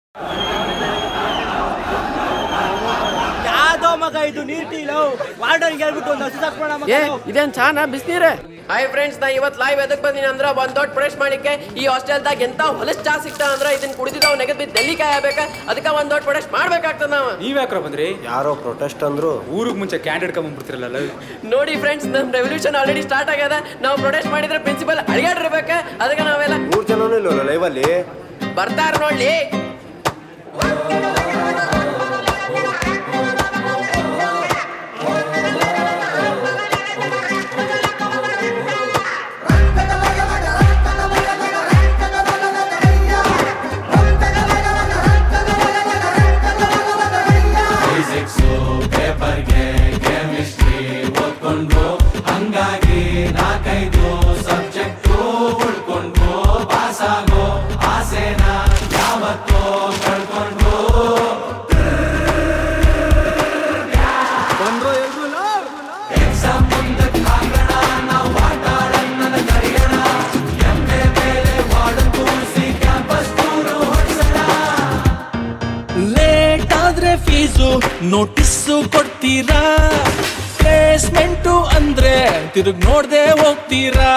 ಯಾವ್ದೋ ಮಗ ಇದು ನೀರ್ ಟೀಲು ವಾರ್ಡನ್ ಹೇಳ್ಬಿಟ್ಟು ಒಂದು ಹಸು ತಕ್ಕೊಳ ಮಗ ಏ ಇದೇನ್ ಚಾನ ಬಿಸ್ನೀರೇ ಹಾಯ್ ಫ್ರೆಂಡ್ಸ್ ನಾ ಇವತ್ ಲೈವ್ ಎದಕ್ ಬಂದಿನಿ ಅಂದ್ರ ಒಂದ್ ದೊಡ್ಡ ಪ್ರೊಟೆಸ್ಟ್ ಮಾಡ್ಲಿಕ್ಕೆ ಈ ಹಾಸ್ಟೆಲ್ದಾಗ ಎಂತ ಹೊಲಸ್ ಚಾ ಸಿಗ್ತಾ ಅಂದ್ರ ಇದನ್ನ ಕುಡಿದಿದ್ದಾವ್ ನೆಗದ್ ಬಿದ್ದು ಡೆಲ್ಲಿ ಕಾಯಬೇಕ ಅದಕ್ಕ ಒಂದ್ ದೊಡ್ಡ ಪ್ರೊಟೆಸ್ಟ್ ಮಾಡ್ಬೇಕಾಗ್ತದ ನಾವ ನೀವ್ ಯಾಕ್ರ ಬಂದ್ರಿ ಯಾರೋ ಪ್ರೊಟೆಸ್ಟ್ ಅಂದ್ರು ಊರಿಗೆ ಮುಂಚೆ ಕ್ಯಾಂಡಿಡೇಟ್ ಕಮ್ಮಂಬಿಡ್ತಿರಲ್ಲ ನೋಡಿ ಫ್ರೆಂಡ್ಸ್ ನಮ್ ರೆವಲ್ಯೂಷನ್ ಆಲ್ರೆಡಿ ಸ್ಟಾರ್ಟ್ ಆಗ್ಯದ ನಾವು ಪ್ರೊಟೆಸ್ಟ್ ಮಾಡಿದ್ರೆ ಪ್ರಿನ್ಸಿಪಲ್ ಅಡಿಗಾಡಿರ್ಬೇಕ ಅದಕ್ಕೆ ನಾವೆಲ್ಲ ಮೂರ್ ಜನನೂ ಇಲ್ವಲ್ಲ ಲೈವಲ್ಲಿ ಬರ್ತಾರ ನೋಡ್ಲಿ ಲೇಟ್ ಆದ್ರೆ ಫೀಸು ನೋಟಿಸ್ಸು ಕೊಡ್ತೀರಾ ಪ್ಲೇಸ್ಮೆಂಟು ಅಂದ್ರೆ ತಿರುಗ್ ನೋಡ್ದೆ ಹೋಗ್ತೀರಾ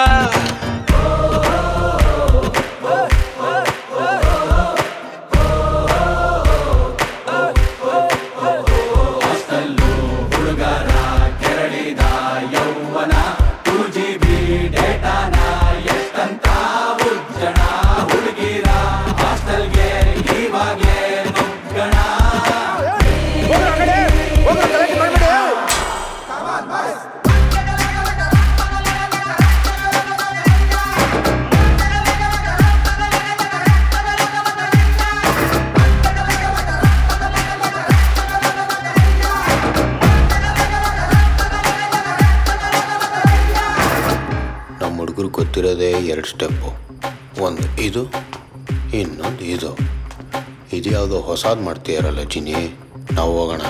ನಮ್ಮ ಹುಡುಗರು ಗೊತ್ತಿರೋದೇ ಎರಡು ಸ್ಟೆಪ್ಪು ಒಂದು ಇದು ಇನ್ನೊಂದು ಇದು ಇದು ಯಾವುದೋ ಹೊಸಾದ್ ಮಾಡ್ತೀಯಾರಲ್ಲ ಜಿನಿ ನಾವು ಹೋಗೋಣ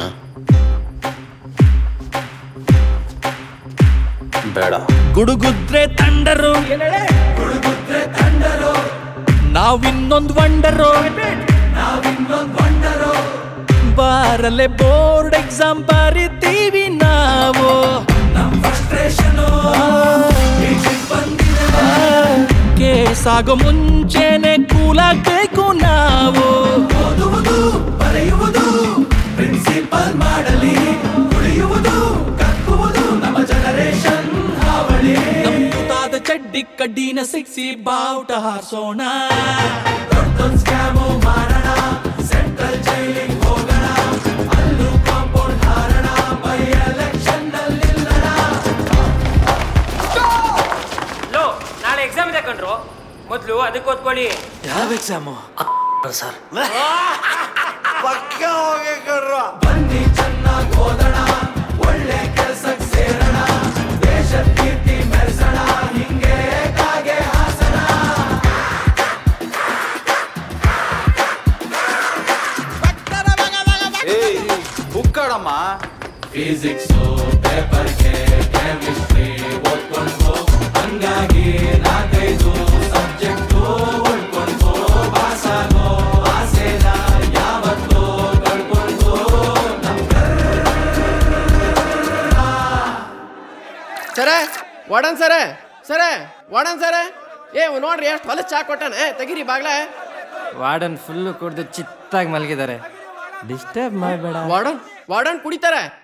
ಬೇಡ ಗುಡುಗುದ್ರೆ ತಂಡರು ನಾವಿನ್ನೊಂದ್ ವಂಡರು ಬಾರಲೆ ಬೋರ್ಡ್ ಎಕ್ಸಾಮ್ ಬರಿತೀವಿ ನಾವು ಕೇಸ್ ಆಗೋ ಮುಂಚೆನೆ ಕೂಲಾಗ್ಬೇಕು ನಾವು ನಮ್ಮದಾದ ಚಡ್ಡಿ ಕಡ್ಡಿನ ಸಿಕ್ಸಿ ಬಾವುಟ ಹಾರಿಸೋಣ ಲೋ ನಾಳೆ ಎಕ್ಸಾಮ್ ಇದೆ ಕಣ್ರು ಮೊದ್ಲು ಅದಕ್ಕೆ ಓದ್ಕೊಳ್ಳಿ ಯಾವ ಎಕ್ಸಾಮು ಸರ್ ಏಯ್ ಬುಕ್ಕಾಡಮ್ಮ ಸರ ವಾಡನ್ ಸರ ಸರ ವಾಡನ್ ಸರ ಏ ನೋಡ್ರಿ ಎಷ್ಟು ಹೊಲಸ್ ಚಾ ಕೊಟ್ಟಾನ ಏ, ತೆಗೀರಿ ಬಾಗ್ಲ ವಾರ್ಡನ್ ಫುಲ್ಲು ಕುಡ್ದು ಚಿತ್ತಾಗಿ ಮಲಗಿದ್ದಾರೆ ಡಿಸ್ಟರ್ಬ್ ಮಾಡಬೇಡ ವಾರ್ಡನ್ ವಾರ್ಡನ್ ಕುಡಿತಾರ